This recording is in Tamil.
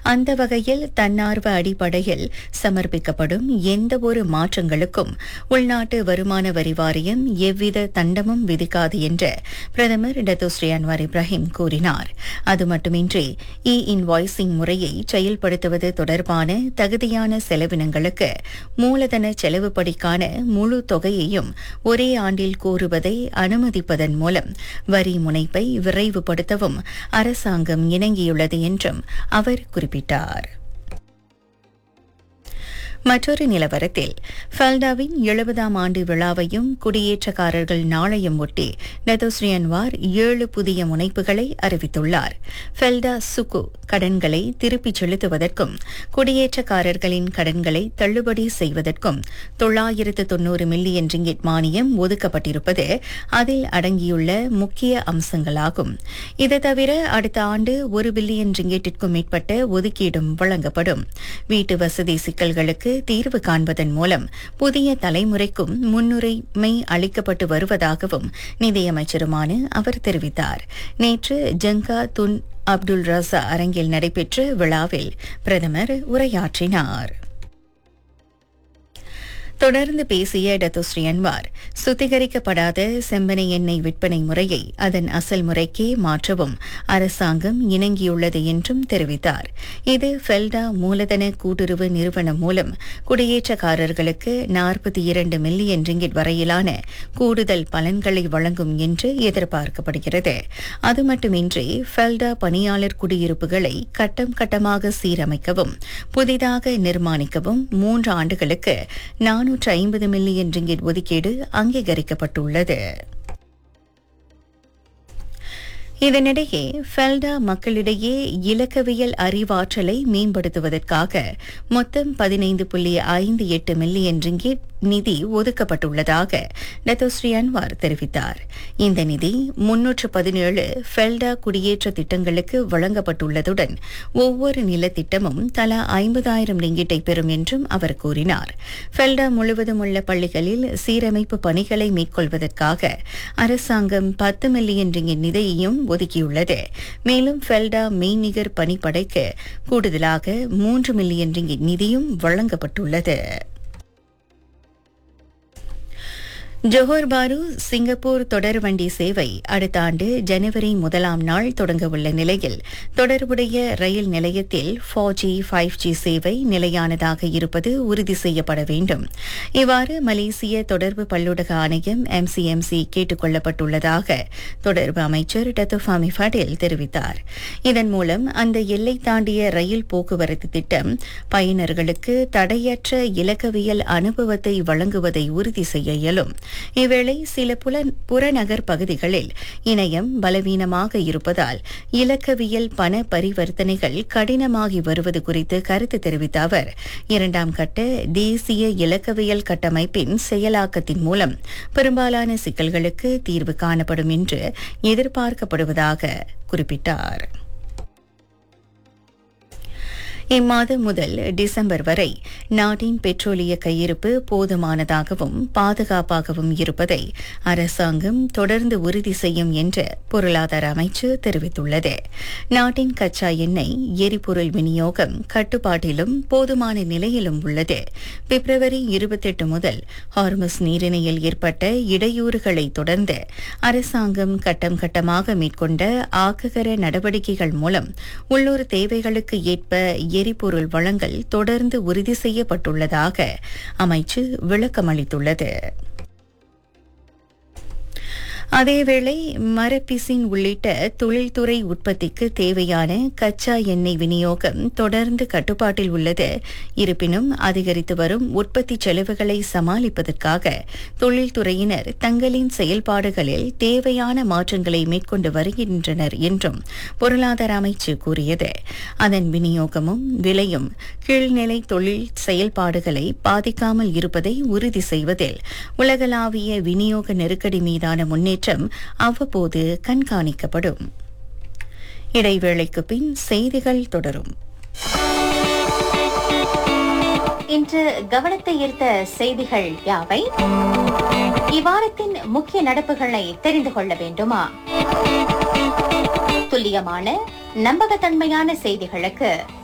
அந்த வகையில் தன்னார்வ அடிப்படையில் சமர்ப்பிக்கப்படும் எந்த ஒரு மாற்றங்களுக்கும் உள்நாட்டு வருமான வரி வாரியம் எவ்வித தண்டமும் விதிக்காது என்று பிரதமர் டத்தோஸ்ரீ அன்வார் இப்ராஹிம் கூறினார் அது மட்டுமின்றி இ இன்வாய்சிங் முறையை செயல்படுத்துவது தொடர்பான தகுதியான செலவினங்களுக்கு மூலதன செலவுப்படிக்கான முழு தொகையையும் ஒரே ஆண்டில் கோருவதை அனுமதிப்பதன் மூலம் வரி முனைப்பை விரைவுபடுத்தவும் அரசாங்கம் இணங்கியுள்ளது என்றும் அவர் குறிப்பிட்டார் மற்றொரு நிலவரத்தில் ஃபல்டாவின் எழுபதாம் ஆண்டு விழாவையும் குடியேற்றக்காரர்கள் நாளையும் ஒட்டி நெதோஸ்ரீ அன்வார் ஏழு புதிய முனைப்புகளை அறிவித்துள்ளார் ஃபெல்டா சுகு கடன்களை திருப்பிச் செலுத்துவதற்கும் குடியேற்றக்காரர்களின் கடன்களை தள்ளுபடி செய்வதற்கும் தொள்ளாயிரத்து தொன்னூறு மில்லியன் ரிங்கிட் மானியம் ஒதுக்கப்பட்டிருப்பது அதில் அடங்கியுள்ள முக்கிய அம்சங்களாகும் இது தவிர அடுத்த ஆண்டு ஒரு பில்லியன் ரிங்கெட்டிற்கும் மேற்பட்ட ஒதுக்கீடும் வழங்கப்படும் வீட்டு வசதி சிக்கல்களுக்கு தீர்வு காண்பதன் மூலம் புதிய தலைமுறைக்கும் முன்னுரிமை அளிக்கப்பட்டு வருவதாகவும் நிதியமைச்சருமான அவர் தெரிவித்தார் நேற்று ஜங்கா துன் அப்துல் ரசா அரங்கில் நடைபெற்ற விழாவில் பிரதமர் உரையாற்றினார் தொடர்ந்து பேசிய டத்துஸ்ரீ அன்வார் சுத்திகரிக்கப்படாத செம்பனை எண்ணெய் விற்பனை முறையை அதன் அசல் முறைக்கே மாற்றவும் அரசாங்கம் இணங்கியுள்ளது என்றும் தெரிவித்தார் இது ஃபெல்டா மூலதன கூட்டுறவு நிறுவனம் மூலம் குடியேற்றக்காரர்களுக்கு நாற்பத்தி இரண்டு மில்லியன் ரிங்கிட் வரையிலான கூடுதல் பலன்களை வழங்கும் என்று எதிர்பார்க்கப்படுகிறது அது மட்டுமின்றி ஃபெல்டா பணியாளர் குடியிருப்புகளை கட்டம் கட்டமாக சீரமைக்கவும் புதிதாக நிர்மாணிக்கவும் மூன்று ஆண்டுகளுக்கு நானூற்று ஐம்பது மில்லியன் ரிங்கிட் ஒதுக்கீடு அங்கீகரிக்கப்பட்டுள்ளது இதனிடையே ஃபெல்டா மக்களிடையே இலக்கவியல் அறிவாற்றலை மேம்படுத்துவதற்காக மொத்தம் பதினைந்து புள்ளி ஐந்து எட்டு மில்லியன் ரிங்கிட் நிதி ஒதுக்கப்பட்டுள்ளதாக டத்தோஸ்ரீ அன்வார் தெரிவித்தார் இந்த நிதி முன்னூற்று பதினேழு ஃபெல்டா குடியேற்ற திட்டங்களுக்கு வழங்கப்பட்டுள்ளதுடன் ஒவ்வொரு நிலத்திட்டமும் தலா ஐம்பதாயிரம் ரிங்கிட்டை பெறும் என்றும் அவர் கூறினார் ஃபெல்டா முழுவதும் உள்ள பள்ளிகளில் சீரமைப்பு பணிகளை மேற்கொள்வதற்காக அரசாங்கம் பத்து மில்லியன் ரிங்கிட் நிதியையும் ஒதுக்கியுள்ளது மேலும் ஃபெல்டா மெய்நிகர் பணிப்படைக்கு கூடுதலாக மூன்று மில்லியன் ரிங்கிட் நிதியும் வழங்கப்பட்டுள்ளது ஜோஹர் பாரு சிங்கப்பூர் தொடர் வண்டி சேவை அடுத்த ஆண்டு ஜனவரி முதலாம் நாள் தொடங்க உள்ள நிலையில் தொடர்புடைய ரயில் நிலையத்தில் ஃபோர் ஜி ஃபைவ் ஜி சேவை நிலையானதாக இருப்பது உறுதி செய்யப்பட வேண்டும் இவ்வாறு மலேசிய தொடர்பு பல்லூடக ஆணையம் எம்சிஎம்சி கேட்டுக் கொள்ளப்பட்டுள்ளதாக தொடர்பு அமைச்சர் டத்துஃபாமி ஃபடில் தெரிவித்தார் இதன் மூலம் அந்த எல்லை தாண்டிய ரயில் போக்குவரத்து திட்டம் பயனர்களுக்கு தடையற்ற இலக்கவியல் அனுபவத்தை வழங்குவதை உறுதி செய்ய இயலும் இவ்வேளை சில புல புறநகர் பகுதிகளில் இணையம் பலவீனமாக இருப்பதால் இலக்கவியல் பண பரிவர்த்தனைகள் கடினமாகி வருவது குறித்து கருத்து தெரிவித்த அவர் இரண்டாம் கட்ட தேசிய இலக்கவியல் கட்டமைப்பின் செயலாக்கத்தின் மூலம் பெரும்பாலான சிக்கல்களுக்கு தீர்வு காணப்படும் என்று எதிர்பார்க்கப்படுவதாக குறிப்பிட்டார் இம்மாதம் முதல் டிசம்பர் வரை நாட்டின் பெட்ரோலிய கையிருப்பு போதுமானதாகவும் பாதுகாப்பாகவும் இருப்பதை அரசாங்கம் தொடர்ந்து உறுதி செய்யும் என்று பொருளாதார அமைச்சு தெரிவித்துள்ளது நாட்டின் கச்சா எண்ணெய் எரிபொருள் விநியோகம் கட்டுப்பாட்டிலும் போதுமான நிலையிலும் உள்ளது பிப்ரவரி இருபத்தெட்டு முதல் ஹார்மஸ் நீரிணையில் ஏற்பட்ட இடையூறுகளை தொடர்ந்து அரசாங்கம் கட்டம் கட்டமாக மேற்கொண்ட ஆக்ககர நடவடிக்கைகள் மூலம் உள்ளூர் தேவைகளுக்கு ஏற்ப எரிபொருள் வழங்கல் தொடர்ந்து உறுதி செய்யப்பட்டுள்ளதாக அமைச்சு விளக்கமளித்துள்ளது அதேவேளை மரப்பிசின் உள்ளிட்ட தொழில்துறை உற்பத்திக்கு தேவையான கச்சா எண்ணெய் விநியோகம் தொடர்ந்து கட்டுப்பாட்டில் உள்ளது இருப்பினும் அதிகரித்து வரும் உற்பத்தி செலவுகளை சமாளிப்பதற்காக தொழில்துறையினர் தங்களின் செயல்பாடுகளில் தேவையான மாற்றங்களை மேற்கொண்டு வருகின்றனர் என்றும் பொருளாதார அமைச்சு கூறியது அதன் விநியோகமும் விலையும் கீழ்நிலை தொழில் செயல்பாடுகளை பாதிக்காமல் இருப்பதை உறுதி செய்வதில் உலகளாவிய விநியோக நெருக்கடி மீதான முன்னேற்றம் அவ்வப்போது கண்காணிக்கப்படும் இடைவேளைக்கு பின் செய்திகள் தொடரும் இன்று கவனத்தை ஈர்த்த செய்திகள் யாவை இவ்வாரத்தின் முக்கிய நடப்புகளை தெரிந்து கொள்ள வேண்டுமா துல்லியமான நம்பகத்தன்மையான செய்திகளுக்கு